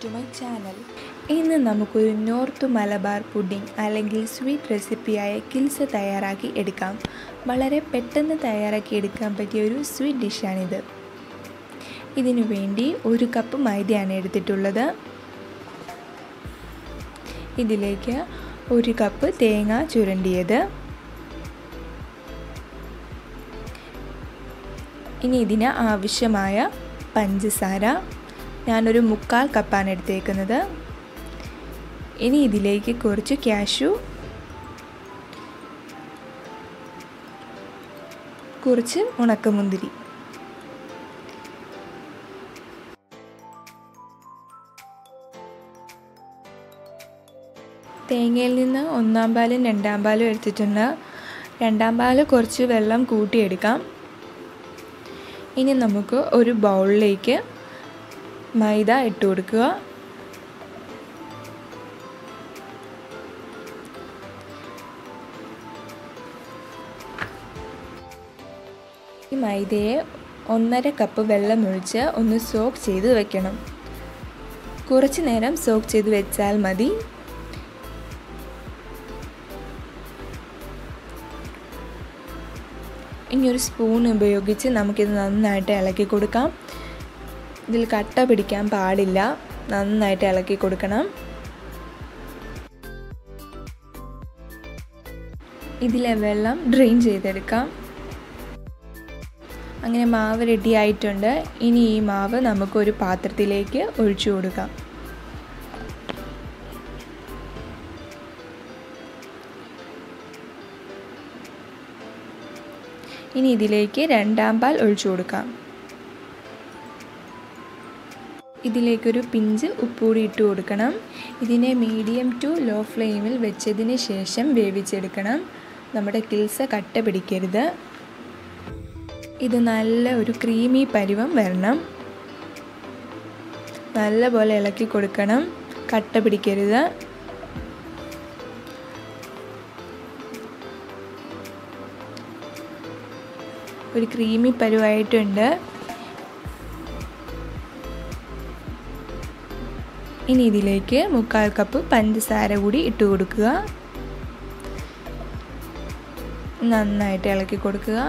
to my channel ഇന്ന് നമുക്കൊരു north Malabar pudding അല്ലെങ്കിൽ സ്വീറ്റ് റെസിപ്പിയായ കിൽസ തയ്യാറാക്കി എടുക്കാം വളരെ പെട്ടെന്ന് തയ്യാറാക്കി എടുക്കാൻ പറ്റിയ ഒരു സ്വീറ്റ് ഡിഷാണിത് ഇതിനു വേണ്ടി ഒരു കപ്പ് മൈദയാണ് എടുത്തിട്ടുള്ളത് ഇതിലേക്ക് ഒരു കപ്പ് തേങ്ങ ചുരണ്ടിയത് ഇനി ഇതിന് ആവശ്യമായ പഞ്ചസാര ഞാനൊരു മുക്കാൽ കപ്പാണ് എടുത്തേക്കുന്നത് ഇനി ഇതിലേക്ക് കുറച്ച് ക്യാഷു കുറച്ച് ഉണക്കമുന്തിരി തേങ്ങയിൽ നിന്ന് ഒന്നാം പാലും രണ്ടാം പാലും എടുത്തിട്ടുണ്ട് രണ്ടാം പാല് കുറച്ച് വെള്ളം കൂട്ടിയെടുക്കാം ഇനി നമുക്ക് ഒരു ബൗളിലേക്ക് മൈദ ഇട്ട് കൊടുക്കുക ഈ മൈദയെ ഒന്നര കപ്പ് വെള്ളം ഒഴിച്ച് ഒന്ന് സോക്ക് ചെയ്ത് വെക്കണം കുറച്ച് നേരം സോക്ക് ചെയ്ത് വെച്ചാൽ മതി ഇനി ഒരു സ്പൂൺ ഉപയോഗിച്ച് നമുക്കിത് നന്നായിട്ട് ഇളക്കി കൊടുക്കാം ഇതിൽ കട്ട പിടിക്കാൻ പാടില്ല നന്നായിട്ട് ഇളക്കി കൊടുക്കണം ഇതിലെ വെള്ളം ഡ്രെയിൻ ചെയ്തെടുക്കാം അങ്ങനെ മാവ് റെഡി ആയിട്ടുണ്ട് ഇനി ഈ മാവ് നമുക്കൊരു പാത്രത്തിലേക്ക് ഒഴിച്ചു കൊടുക്കാം ഇനി ഇതിലേക്ക് രണ്ടാം പാൽ ഒഴിച്ചു കൊടുക്കാം ഇതിലേക്കൊരു പിഞ്ച് ഉപ്പുകൂടി ഇട്ട് കൊടുക്കണം ഇതിനെ മീഡിയം ടു ലോ ഫ്ലെയിമിൽ വെച്ചതിന് ശേഷം വേവിച്ചെടുക്കണം നമ്മുടെ കിൽസ കട്ട പിടിക്കരുത് ഇത് നല്ല ഒരു ക്രീമി പരുവം വരണം നല്ല പോലെ ഇളക്കി കൊടുക്കണം കട്ട പിടിക്കരുത് ഒരു ക്രീമി പരുവായിട്ടുണ്ട് ഇനി ഇതിലേക്ക് മുക്കാൽ കപ്പ് പഞ്ചസാര കൂടി ഇട്ട് കൊടുക്കുക നന്നായിട്ട് ഇളക്കി കൊടുക്കുക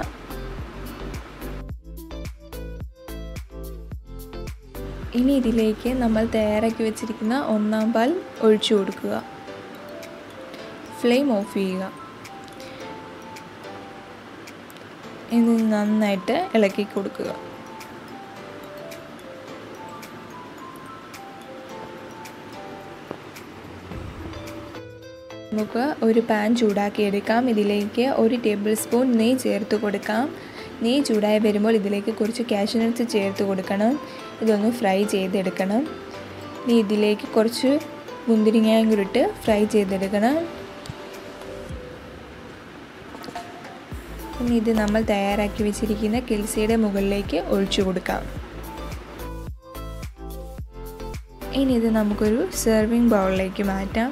ഇനി ഇതിലേക്ക് നമ്മൾ തയ്യാറാക്കി വെച്ചിരിക്കുന്ന ഒന്നാം പാൽ ഒഴിച്ചു കൊടുക്കുക ഫ്ലെയിം ഓഫ് ചെയ്യുക ഇത് നന്നായിട്ട് ഇളക്കി കൊടുക്കുക നമുക്ക് ഒരു പാൻ ചൂടാക്കി എടുക്കാം ഇതിലേക്ക് ഒരു ടേബിൾ സ്പൂൺ നെയ്യ് ചേർത്ത് കൊടുക്കാം നെയ്യ് ചൂടായി വരുമ്പോൾ ഇതിലേക്ക് കുറച്ച് കാഷ്യൂനട്ട്സ് ചേർത്ത് കൊടുക്കണം ഇതൊന്ന് ഫ്രൈ ചെയ്തെടുക്കണം ഇനി ഇതിലേക്ക് കുറച്ച് മുന്തിരിങ്ങയും കൂടി ഇട്ട് ഫ്രൈ ചെയ്തെടുക്കണം ഇനി ഇത് നമ്മൾ തയ്യാറാക്കി വെച്ചിരിക്കുന്ന കിൽസിയുടെ മുകളിലേക്ക് ഒഴിച്ചു കൊടുക്കാം ഇനി ഇത് നമുക്കൊരു സെർവിങ് ബൗളിലേക്ക് മാറ്റാം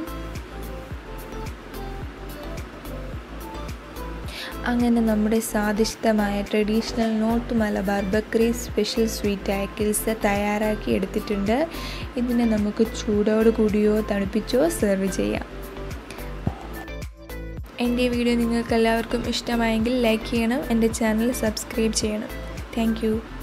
അങ്ങനെ നമ്മുടെ സ്വാദിഷ്ടമായ ട്രഡീഷണൽ നോർത്ത് മലബാർ ബക്രി സ്പെഷ്യൽ സ്വീറ്റായ കിൽസ തയ്യാറാക്കി എടുത്തിട്ടുണ്ട് ഇതിനെ നമുക്ക് ചൂടോട് കൂടിയോ തണുപ്പിച്ചോ സെർവ് ചെയ്യാം എൻ്റെ വീഡിയോ നിങ്ങൾക്ക് എല്ലാവർക്കും ഇഷ്ടമായെങ്കിൽ ലൈക്ക് ചെയ്യണം എൻ്റെ ചാനൽ സബ്സ്ക്രൈബ് ചെയ്യണം താങ്ക്